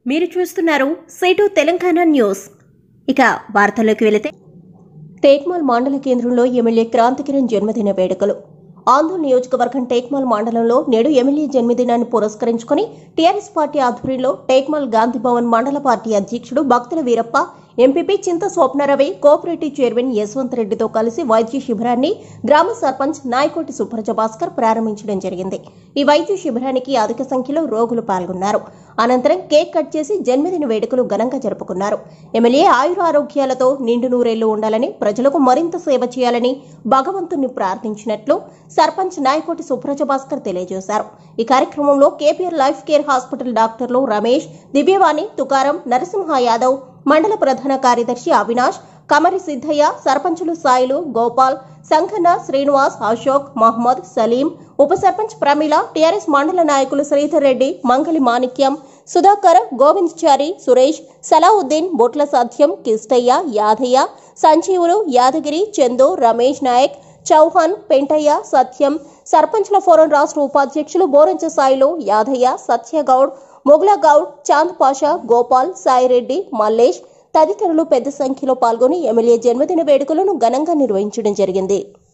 మీరు చూస్తున్నారు సేటు తెలంగాణ న్యూస్ ఇక వార్తల్లోకి వెళితే టేక్మాల్ మండల కేంద్రంలో ఎమ్మెల్యే క్రాంతికిరణ్ జన్మదిన వేడుకలు ఆందోళన నియోజకవర్గం టేక్మాల్ మండలంలో నేడు ఎమ్మెల్యే జన్మదినాన్ని పురస్కరించుకుని టీఆర్ఎస్ పార్టీ ఆధ్వర్యంలో టేక్మాల్ గాంధీ భవన్ మండల పార్టీ అధ్యక్షుడు భక్తుల వీరప్ప ఎంపీపీ చింత స్వప్నరవి కోఆపరేటివ్ చైర్మన్ యశ్వంత్ రెడ్డితో కలిసి వైద్య శిబిరాన్ని గ్రామ సర్పంచ్ నాయకోటి సుప్రజ భాస్కర్ ప్రారంభించడం జరిగింది ఈ వైద్య శిబిరానికి అధిక సంఖ్యలో రోగులు పాల్గొన్నారు అనంతరం కేక్ కట్ చేసి జన్మదిన వేడుకలు ఘనంగా జరుపుకున్నారు ఎమ్మెల్యే ఆయుర ఆరోగ్యాలతో నిండు నూరేళ్లు ఉండాలని ప్రజలకు మరింత సేవ చేయాలని భగవంతుణ్ణి ప్రార్థించినట్లు సర్పంచ్ నాయకోటి సుప్రజ భాస్కర్ తెలియజేశారు ఈ కార్యక్రమంలో కేపీఆర్ లైఫ్ కేర్ హాస్పిటల్ డాక్టర్లు రమేష్ దివ్యవాణి తుకారం నరసింహ యాదవ్ మండల ప్రధాన కార్యదర్శి అవినాష్ కమరి సిద్ధయ్య సర్పంచులు సాయిలు గోపాల్ సంఘన్న శ్రీనివాస్ అశోక్ మహమ్మద్ సలీం ఉప సర్పంచ్ ప్రమీల టీఆర్ఎస్ మండల నాయకులు శ్రీధర్ రెడ్డి మంగలి మాణిక్యం సుధాకర్ గోవింద్చారి సురేష్ సలావుద్దీన్ బొట్ల సత్యం కిష్టయ్య యాదయ్య సంజీవులు యాదగిరి చందు రమేష్ నాయక్ చౌహాన్ పెంటయ్య సత్యం సర్పంచ్ల ఫోరం రాష్ట్ర ఉపాధ్యక్షులు బోరంచ సాయిలు యాదయ్య సత్యగౌడ్ మొగులగౌడ్ చాంద్ పాషా గోపాల్ సాయిరెడ్డి మల్లేష్ తదితరులు పెద్ద సంఖ్యలో పాల్గొని ఎమ్మెల్యే జన్మదిన వేడుకలను ఘనంగా నిర్వహించడం జరిగింది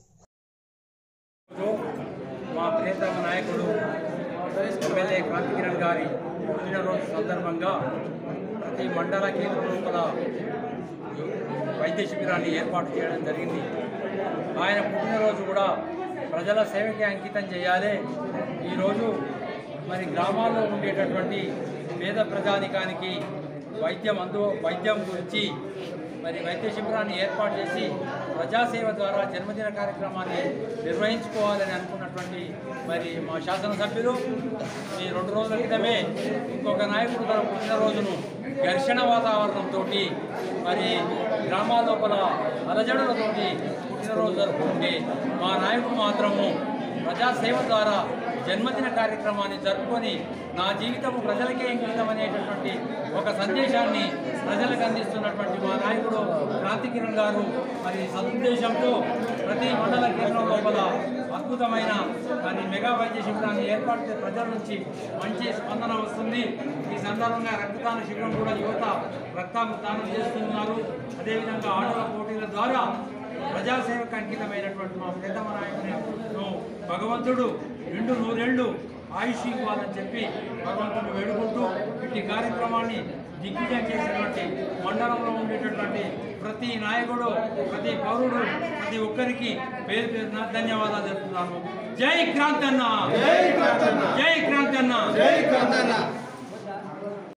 రోజు మా ప్రియతమ నాయకుడు ఎమ్మెల్యే క్రాంతికిరణ్ గారి పుట్టినరోజు సందర్భంగా ప్రతి మండల కేంద్రం లోపల వైద్య శిబిరాన్ని ఏర్పాటు చేయడం జరిగింది ఆయన పుట్టినరోజు కూడా ప్రజల సేవకి అంకితం చేయాలి ఈరోజు మరి గ్రామాల్లో ఉండేటటువంటి పేద ప్రజానికానికి వైద్యం అందు వైద్యం గురించి మరి వైద్య శిబిరాన్ని ఏర్పాటు చేసి ప్రజాసేవ ద్వారా జన్మదిన కార్యక్రమాన్ని నిర్వహించుకోవాలని అనుకున్నటువంటి మరి మా శాసనసభ్యులు ఈ రెండు రోజుల క్రితమే ఇంకొక నాయకుడు తన పుట్టినరోజును ఘర్షణ వాతావరణంతో మరి గ్రామాల లోపల అలజడులతోటి పుట్టినరోజు జరుపుకుంటే మా నాయకుడు మాత్రము ప్రజాసేవ ద్వారా జన్మదిన కార్యక్రమాన్ని జరుపుకొని నా జీవితం ప్రజలకే అంకితం అనేటటువంటి ఒక సందేశాన్ని ప్రజలకు అందిస్తున్నటువంటి మా నాయకుడు క్రాంతికిరణ్ గారు మరి సదుద్దేశంతో ప్రతి మండల కేంద్రం లోపల అద్భుతమైన మరి మెగా వైద్య శిబిరాన్ని ఏర్పాటు చేసి ప్రజల నుంచి మంచి స్పందన వస్తుంది ఈ సందర్భంగా రక్తదాన శిబిరం కూడా యువత రక్తం దానం చేస్తున్నారు అదేవిధంగా ఆటల పోటీల ద్వారా ప్రజాసేవకు అంకితమైనటువంటి మా ప్రియతమ నాయకుని భగవంతుడు నిండు నూరేళ్లు ఆయుష్ ఇవ్వాలని చెప్పి భగవంతుని వేడుకుంటూ ఇట్టి కార్యక్రమాన్ని దిగ్విజయం చేసినటువంటి మండలంలో ఉండేటటువంటి ప్రతి నాయకుడు ప్రతి పౌరుడు ప్రతి ఒక్కరికి పేరు పేరున ధన్యవాదాలు చెప్తున్నాను జై క్రాంతన్న జై